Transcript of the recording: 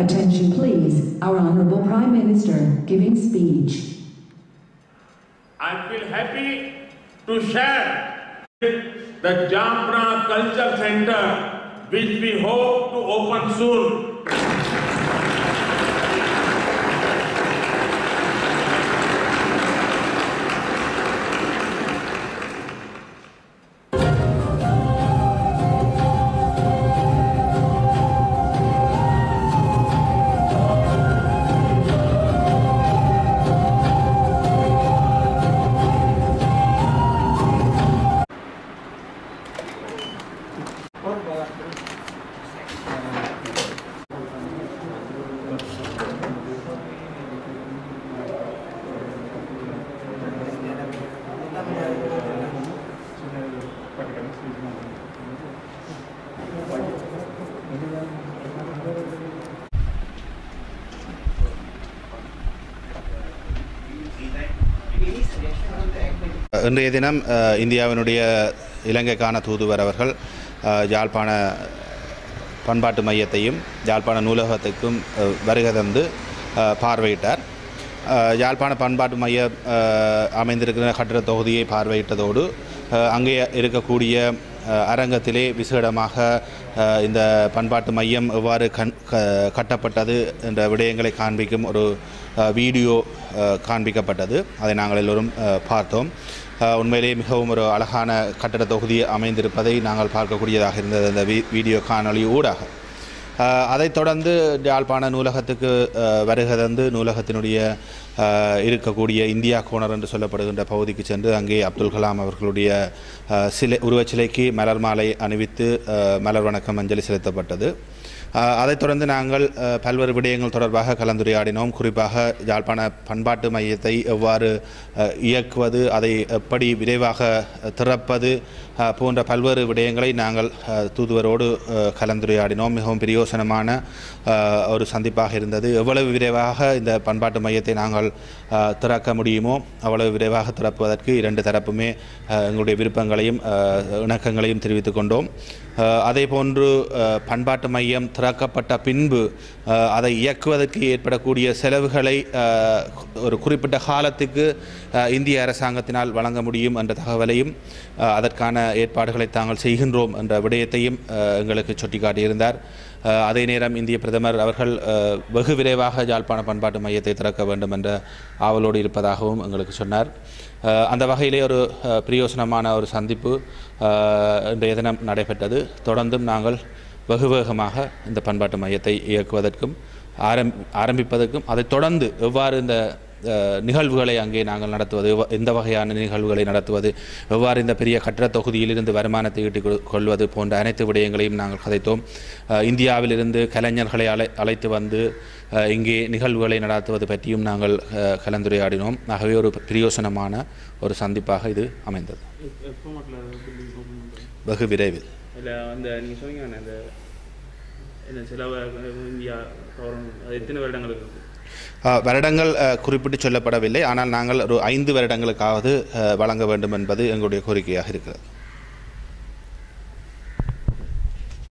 Attention please, our Honorable Prime Minister giving speech. I feel happy to share the Jamra Culture Center, which we hope to open soon. இன்றைய தினம் அஹ், இந்தியாவினுடைய இலங்கைக்கான தூதுவர் அவர்கள் அஹ், யாழ்ப்பாண பண்பாட்டு மையத்தையும் யாழ்ப்பாண நூலகத்துக்கும் அஹ், வருகை தந்து அஹ், பார்வையிட்டார் அஹ், யாழ்ப்பாண பண்பாட்டு மைய அஹ், அமைந்திருக்கிற கட்டிட தொகுதியை பார்வையிட்டதோடு அஹ், அங்கே இருக்கக்கூடிய அஹ், அரங்கத்திலே விசேடமாக அஹ், இந்த பண்பாட்டு மையம் எவ்வாறு கண் க- கட்டப்பட்டது என்ற விடயங்களை காண்பிக்கும் ஒரு அஹ், வீடியோ அஹ், காண்பிக்கப்பட்டது அதை நாங்கள் எல்லோரும் அஹ், பார்த்தோம் அஹ், உண்மையிலேயே மிகவும் ஒரு அழகான கட்டட தொகுதி அமைந்திருப்பதை நாங்கள் பார்க்கக்கூடியதாக இருந்தது அந்த வீ வீடியோ காணொளி ஊடாக அஹ், அதைத் தொடர்ந்து யாழ்ப்பாண நூலகத்துக்கு அஹ், வருகை தந்து நூலகத்தினுடைய அஹ், இருக்கக்கூடிய இந்தியா கோணர் என்று சொல்லப்படுகின்ற பகுதிக்கு சென்று அங்கே அப்துல் கலாம் அவர்களுடைய அஹ், சிலை உருவச்சிலைக்கு மலர் மாலை அணிவித்து அஹ், மலர் வணக்கம் அஞ்சலி செலுத்தப்பட்டது அஹ், அதைத் தொடர்ந்து நாங்கள் அஹ், பல்வேறு விடயங்கள் தொடர்பாக கலந்துரையாடினோம் குறிப்பாக யாழ்ப்பாண பண்பாட்டு மையத்தை எவ்வாறு அஹ், இயக்குவது அதை எப்படி விரைவாக அஹ், திறப்பது அஹ், போன்ற பல்வேறு விடயங்களை நாங்கள் அஹ், தூதுவரோடு அஹ், கலந்துரையாடினோம் மிகவும் பிரயோசனமான அஹ், ஒரு சந்திப்பாக இருந்தது எவ்வளவு விரைவாக இந்த பண்பாட்டு மையத்தை நாங்கள் அஹ், திறக்க முடியுமோ அவ்வளவு விரைவாக திறப்பதற்கு இரண்டு தரப்புமே அஹ், எங்களுடைய விருப்பங்களையும் அஹ், இணக்கங்களையும் தெரிவித்துக் கொண்டோம் அஹ், அதே போன்று அஹ், பண்பாட்டு மையம் திறக்கப்பட்ட பின்பு அஹ், அதை இயக்குவதற்கு ஏற்படக்கூடிய செலவுகளை அஹ், ஒரு குறிப்பிட்ட காலத்துக்கு அஹ், இந்திய அரசாங்கத்தினால் வழங்க முடியும் என்ற தகவலையும் அஹ், அதற்கான ஏற்பாடுகளை தாங்கள் செய்கின்றோம் என்ற விடயத்தையும் அஹ், எங்களுக்கு சுட்டிக்காட்டியிருந்தார் அஹ், அதே நேரம் இந்திய பிரதமர் அவர்கள் அஹ், வெகு விரைவாக யாழ்ப்பாண பண்பாட்டு மையத்தை திறக்க வேண்டும் என்ற ஆவலோடு இருப்பதாகவும் எங்களுக்கு சொன்னார் அஹ், அந்த வகையிலே ஒரு அஹ், பிரயோசனமான ஒரு சந்திப்பு அஹ், இன்றைய தினம் நடைபெற்றது தொடர்ந்தும் நாங்கள் வெகு வேகமாக இந்த பண்பாட்டு மையத்தை இயக்குவதற்கும் ஆரம் ஆரம்பிப்பதற்கும் அதைத் தொடர்ந்து எவ்வாறு இந்த அஹ், நிகழ்வுகளை அங்கே நாங்கள் நடத்துவது எவ்வ- எந்த வகையான நிகழ்வுகளை நடத்துவது எவ்வாறு இந்த பெரிய கட்டடத் தொகுதியிலிருந்து வருமானத்தை ஈட்டிக் கொள்- கொள்வது போன்ற அனைத்து விடயங்களையும் நாங்கள் கதைத்தோம் அஹ், இந்தியாவிலிருந்து கலைஞர்களை அழை அழைத்து வந்து அஹ், இங்கே நிகழ்வுகளை நடத்துவது பற்றியும் நாங்கள் அஹ், கலந்துரையாடினோம் ஆகவே ஒரு பிரயோசனமான ஒரு சந்திப்பாக இது அமைந்தது எப்போ மட்டும் பில்டிங் ஓப்பன் பண்ணுறோம் வெகு விரைவில் இல்லை அந்த நீங்கள் சொன்னீங்க அந்த என்ன செலவு இந்தியா கவர்மெண்ட் அது எத்தனை வருடங்களுக்கு இருக்கு அஹ், வருடங்கள் அஹ், குறிப்பிட்டு சொல்லப்படவில்லை ஆனால் நாங்கள் ஒரு ஐந்து வருடங்களுக்காவது அஹ், வழங்க வேண்டும் என்பது எங்களுடைய கோரிக்கையாக இருக்கிறது